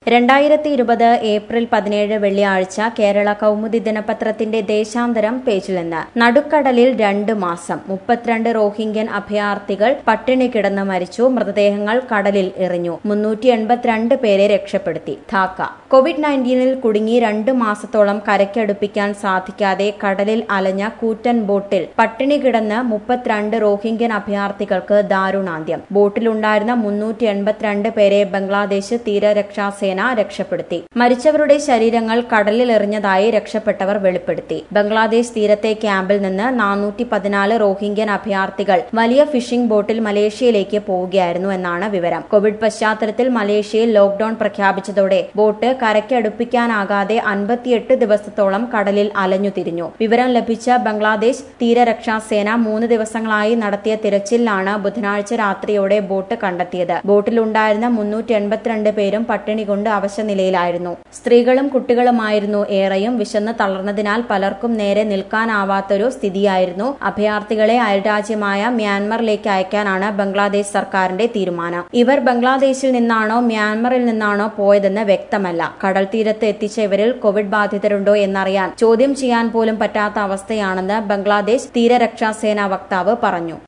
രണ്ടായിരത്തി ഇരുപത് ഏപ്രിൽ പതിനേഴ് വെള്ളിയാഴ്ച കേരള കൗമുദി ദിനപത്രത്തിന്റെ ദേശാന്തരം പേജിൽ നിന്ന് നടുക്കടലിൽ രണ്ട് മാസം മുപ്പത്തിരണ്ട് റോഹിംഗ്യൻ അഭയാർത്ഥികൾ പട്ടിണി കിടന്ന് മരിച്ചു മൃതദേഹങ്ങൾ കടലിൽ എറിഞ്ഞു മുന്നൂറ്റി എൺപത്തിരണ്ട് പേരെ രക്ഷപ്പെടുത്തി ധാക്ക കോവിഡ് നയൻറ്റീനിൽ കുടുങ്ങി രണ്ട് മാസത്തോളം കരയ്ക്കടുപ്പിക്കാൻ സാധിക്കാതെ കടലിൽ അലഞ്ഞ കൂറ്റൻ ബോട്ടിൽ പട്ടിണി കിടന്ന് മുപ്പത്തിരണ്ട് റോഹിംഗ്യൻ അഭയാർത്ഥികൾക്ക് ദാരുണാന്ത്യം ബോട്ടിലുണ്ടായിരുന്ന മുന്നൂറ്റി എൺപത്തിരണ്ട് പേരെ ബംഗ്ലാദേശ് തീരരക്ഷാസേന രക്ഷപ്പെടുത്തി മരിച്ചവരുടെ ശരീരങ്ങൾ കടലിൽ എറിഞ്ഞതായി രക്ഷപ്പെട്ടവർ വെളിപ്പെടുത്തി ബംഗ്ലാദേശ് തീരത്തെ ക്യാമ്പിൽ നിന്ന് നാനൂറ്റി പതിനാല് റോഹിംഗ്യൻ അഭയാർത്ഥികൾ വലിയ ഫിഷിംഗ് ബോട്ടിൽ മലേഷ്യയിലേക്ക് പോവുകയായിരുന്നു എന്നാണ് വിവരം കോവിഡ് പശ്ചാത്തലത്തിൽ മലേഷ്യയിൽ ലോക്ഡൌൺ പ്രഖ്യാപിച്ചതോടെ ബോട്ട് കരയ്ക്കടുപ്പിക്കാനാകാതെ അൻപത്തിയെട്ട് ദിവസത്തോളം കടലിൽ അലഞ്ഞു തിരിഞ്ഞു വിവരം ലഭിച്ച ബംഗ്ലാദേശ് തീരരക്ഷാസേന മൂന്ന് ദിവസങ്ങളായി നടത്തിയ തിരച്ചിലാണ് ബുധനാഴ്ച രാത്രിയോടെ ബോട്ട് കണ്ടെത്തിയത് ബോട്ടിലുണ്ടായിരുന്ന മുന്നൂറ്റി എൺപത്തിരണ്ട് പേരും പട്ടിണി കൊണ്ട് അവശനിലയിലായിരുന്നു സ്ത്രീകളും കുട്ടികളുമായിരുന്നു ഏറെയും വിശന്ന് തളർന്നതിനാൽ പലർക്കും നേരെ നിൽക്കാനാവാത്തൊരു സ്ഥിതിയായിരുന്നു അഭയാർത്ഥികളെ അയൽരാജ്യമായ മ്യാൻമറിലേക്ക് അയക്കാനാണ് ബംഗ്ലാദേശ് സർക്കാരിന്റെ തീരുമാനം ഇവർ ബംഗ്ലാദേശിൽ നിന്നാണോ മ്യാൻമറിൽ നിന്നാണോ പോയതെന്ന് വ്യക്തമല്ല കടൽ തീരത്ത് എത്തിച്ച ഇവരിൽ കോവിഡ് ബാധിതരുണ്ടോ എന്നറിയാൻ ചോദ്യം ചെയ്യാൻ പോലും പറ്റാത്ത അവസ്ഥയാണെന്ന് ബംഗ്ലാദേശ് തീരരക്ഷാസേന വക്താവ് പറഞ്ഞു